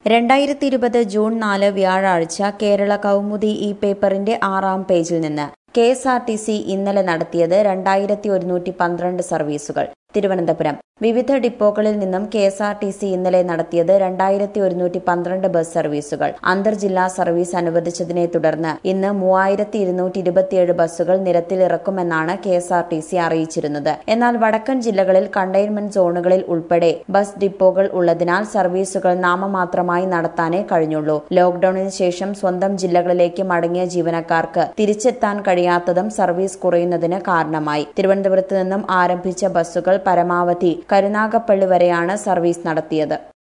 രണ്ടായിരത്തി ഇരുപത് ജൂൺ നാല് വ്യാഴാഴ്ച കേരള കൗമുദി ഈ പേപ്പറിന്റെ ആറാം പേജിൽ നിന്ന് K S R T C ഇന്നലെ നടത്തിയത് രണ്ടായിരത്തി ഒരുന്നൂറ്റി പന്ത്രണ്ട് സർവീസുകൾ തിരുവനന്തപുരം വിവിധ ഡിപ്പോകളിൽ നിന്നും K S R T C ഇന്നലെ നടത്തിയത് രണ്ടായിരത്തി ഒരുന്നൂറ്റി പന്ത്രണ്ട് ബസ് സർവീസുകൾ അന്തർജില്ലാ സർവീസ് അനുവദിച്ചതിനെ തുടർന്ന് ഇന്ന് മൂവായിരത്തി ഇരുന്നൂറ്റി ഇരുപത്തിയേഴ് ബസ്സുകൾ നിരത്തിലിറക്കുമെന്നാണ് K S R T C അറിയിച്ചിരുന്നത് എന്നാൽ വടക്കൻ ജില്ലകളിൽ കണ്ടെയ്ൻമെന്റ് സോണുകളിൽ ഉൾപ്പെടെ ബസ് ഡിപ്പോകൾ ഉള്ളതിനാൽ സർവീസുകൾ നാമമാത്രമായി നടത്താനേ കഴിഞ്ഞുള്ളൂ ലോക്ഡൌണിന് ശേഷം സ്വന്തം ജില്ലകളിലേക്ക് മടങ്ങിയ ജീവനക്കാർക്ക് തിരിച്ചെത്താൻ കഴിയാത്തതും സർവീസ് കുറയുന്നതിന് കാരണമായി തിരുവനന്തപുരത്ത് നിന്നും ആരംഭിച്ച ബസ്സുകൾ പരമാവധി കരുനാഗപ്പള്ളി വരെയാണ് സർവീസ് നടത്തിയത്